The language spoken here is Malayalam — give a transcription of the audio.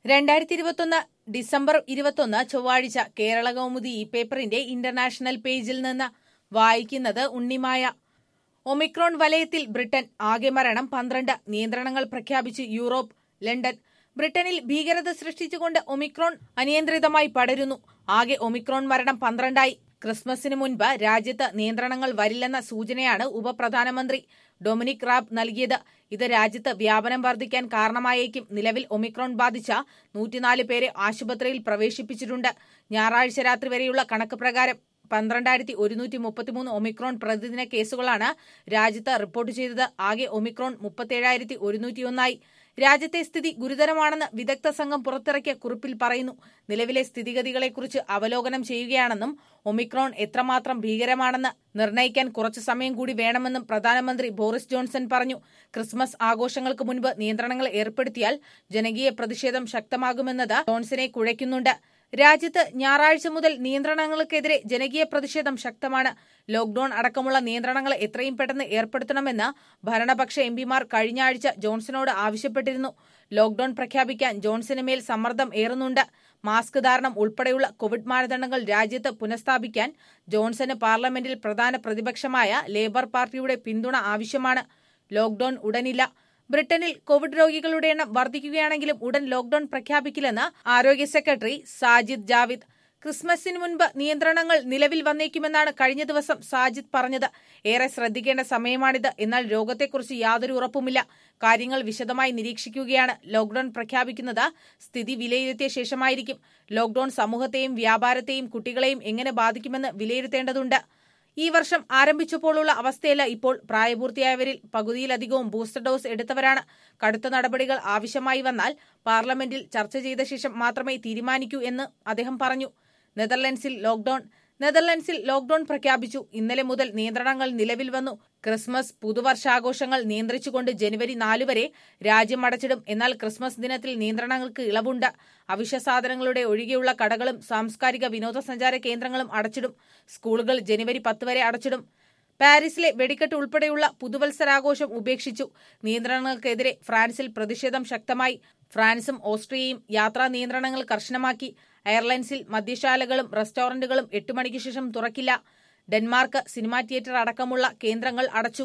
രണ്ടായിരത്തി ഇരുപത്തൊന്ന് ഡിസംബർ ഇരുപത്തൊന്ന് ചൊവ്വാഴ്ച കേരള കൗമുദി ഈ പേപ്പറിന്റെ ഇന്റർനാഷണൽ പേജിൽ നിന്ന് വായിക്കുന്നത് ഉണ്ണിമായ ഒമിക്രോൺ വലയത്തിൽ ബ്രിട്ടൻ ആകെ മരണം പന്ത്രണ്ട് നിയന്ത്രണങ്ങൾ പ്രഖ്യാപിച്ച് യൂറോപ്പ് ലണ്ടൻ ബ്രിട്ടനിൽ ഭീകരത സൃഷ്ടിച്ചുകൊണ്ട് ഒമിക്രോൺ അനിയന്ത്രിതമായി പടരുന്നു ആകെ ഒമിക്രോൺ മരണം പന്ത്രണ്ടായി ക്രിസ്മസിന് മുൻപ് രാജ്യത്ത് നിയന്ത്രണങ്ങൾ വരില്ലെന്ന സൂചനയാണ് ഉപപ്രധാനമന്ത്രി ഡൊമിനിക് റാബ് നൽകിയത് ഇത് രാജ്യത്ത് വ്യാപനം വർദ്ധിക്കാൻ കാരണമായേക്കും നിലവിൽ ഒമിക്രോൺ ബാധിച്ച നൂറ്റിനാല് പേരെ ആശുപത്രിയിൽ പ്രവേശിപ്പിച്ചിട്ടുണ്ട് ഞായറാഴ്ച രാത്രി വരെയുള്ള കണക്ക് പ്രകാരം പന്ത്രണ്ടായിരത്തി ഒരുന്നൂറ്റി മുപ്പത്തിമൂന്ന് ഒമിക്രോൺ പ്രതിദിന കേസുകളാണ് രാജ്യത്ത് റിപ്പോർട്ട് ചെയ്തത് ആകെ ഒമിക്രോൺ മുപ്പത്തേഴായിരത്തി ഒരുന്നൂറ്റിയൊന്നായി രാജ്യത്തെ സ്ഥിതി ഗുരുതരമാണെന്ന് വിദഗ്ധ സംഘം പുറത്തിറക്കിയ കുറിപ്പിൽ പറയുന്നു നിലവിലെ സ്ഥിതിഗതികളെക്കുറിച്ച് അവലോകനം ചെയ്യുകയാണെന്നും ഒമിക്രോൺ എത്രമാത്രം ഭീകരമാണെന്ന് നിർണ്ണയിക്കാൻ കുറച്ചു സമയം കൂടി വേണമെന്നും പ്രധാനമന്ത്രി ബോറിസ് ജോൺസൺ പറഞ്ഞു ക്രിസ്മസ് ആഘോഷങ്ങൾക്ക് മുൻപ് നിയന്ത്രണങ്ങൾ ഏർപ്പെടുത്തിയാൽ ജനകീയ പ്രതിഷേധം ശക്തമാകുമെന്നത് ജോൺസനെ കുഴയ്ക്കുന്നുണ്ട് രാജ്യത്ത് ഞായറാഴ്ച മുതൽ നിയന്ത്രണങ്ങൾക്കെതിരെ ജനകീയ പ്രതിഷേധം ശക്തമാണ് ലോക്ഡൌൺ അടക്കമുള്ള നിയന്ത്രണങ്ങൾ എത്രയും പെട്ടെന്ന് ഏർപ്പെടുത്തണമെന്ന് ഭരണപക്ഷ എംപിമാർ കഴിഞ്ഞ ആഴ്ച ജോൺസണോട് ആവശ്യപ്പെട്ടിരുന്നു ലോക്ഡൌൺ പ്രഖ്യാപിക്കാൻ ജോൺസന് മേൽ സമ്മർദ്ദം ഏറുന്നുണ്ട് മാസ്ക് ധാരണം ഉൾപ്പെടെയുള്ള കോവിഡ് മാനദണ്ഡങ്ങൾ രാജ്യത്ത് പുനഃസ്ഥാപിക്കാൻ ജോൺസന് പാർലമെന്റിൽ പ്രധാന പ്രതിപക്ഷമായ ലേബർ പാർട്ടിയുടെ പിന്തുണ ആവശ്യമാണ് ലോക്ഡൌൺ ഉടനില്ല ബ്രിട്ടനിൽ കോവിഡ് രോഗികളുടെ എണ്ണം വർദ്ധിക്കുകയാണെങ്കിലും ഉടൻ ലോക്ഡൌൺ പ്രഖ്യാപിക്കില്ലെന്ന് ആരോഗ്യ സെക്രട്ടറി സാജിദ് ജാവിദ് ക്രിസ്മസിന് മുൻപ് നിയന്ത്രണങ്ങൾ നിലവിൽ വന്നേക്കുമെന്നാണ് കഴിഞ്ഞ ദിവസം സാജിദ് പറഞ്ഞത് ഏറെ ശ്രദ്ധിക്കേണ്ട സമയമാണിത് എന്നാൽ രോഗത്തെക്കുറിച്ച് യാതൊരു ഉറപ്പുമില്ല കാര്യങ്ങൾ വിശദമായി നിരീക്ഷിക്കുകയാണ് ലോക്ഡൌൺ പ്രഖ്യാപിക്കുന്നത് സ്ഥിതി വിലയിരുത്തിയ ശേഷമായിരിക്കും ലോക്ഡൌൺ സമൂഹത്തെയും വ്യാപാരത്തെയും കുട്ടികളെയും എങ്ങനെ ബാധിക്കുമെന്ന് വിലയിരുത്തേണ്ടതുണ്ട് ഈ വർഷം ആരംഭിച്ചപ്പോഴുള്ള അവസ്ഥയല്ല ഇപ്പോൾ പ്രായപൂർത്തിയായവരിൽ പകുതിയിലധികവും ബൂസ്റ്റർ ഡോസ് എടുത്തവരാണ് കടുത്ത നടപടികൾ ആവശ്യമായി വന്നാൽ പാർലമെന്റിൽ ചർച്ച ചെയ്ത ശേഷം മാത്രമേ തീരുമാനിക്കൂ എന്ന് അദ്ദേഹം പറഞ്ഞു നെതർലൻഡ്സിൽ ലോക്ഡൌൺ നെതർലൻഡ്സിൽ ലോക്ഡൌൺ പ്രഖ്യാപിച്ചു ഇന്നലെ മുതൽ നിയന്ത്രണങ്ങൾ നിലവിൽ വന്നു ക്രിസ്മസ് പുതുവർഷാഘോഷങ്ങൾ നിയന്ത്രിച്ചുകൊണ്ട് ജനുവരി നാല് വരെ രാജ്യം അടച്ചിടും എന്നാൽ ക്രിസ്മസ് ദിനത്തിൽ നിയന്ത്രണങ്ങൾക്ക് ഇളവുണ്ട് അവശ്യ സാധനങ്ങളുടെ ഒഴികെയുള്ള കടകളും സാംസ്കാരിക വിനോദസഞ്ചാര കേന്ദ്രങ്ങളും അടച്ചിടും സ്കൂളുകൾ ജനുവരി പത്ത് വരെ അടച്ചിടും പാരീസിലെ വെടിക്കെട്ട് ഉൾപ്പെടെയുള്ള പുതുവത്സരാഘോഷം ഉപേക്ഷിച്ചു നിയന്ത്രണങ്ങൾക്കെതിരെ ഫ്രാൻസിൽ പ്രതിഷേധം ശക്തമായി ഫ്രാൻസും ഓസ്ട്രിയയും യാത്രാ നിയന്ത്രണങ്ങൾ കർശനമാക്കി എയർലൈൻസിൽ മദ്യശാലകളും റെസ്റ്റോറന്റുകളും എട്ട് മണിക്ക് ശേഷം തുറക്കില്ല ഡെൻമാർക്ക് സിനിമാ തിയേറ്റർ അടക്കമുള്ള കേന്ദ്രങ്ങൾ അടച്ചു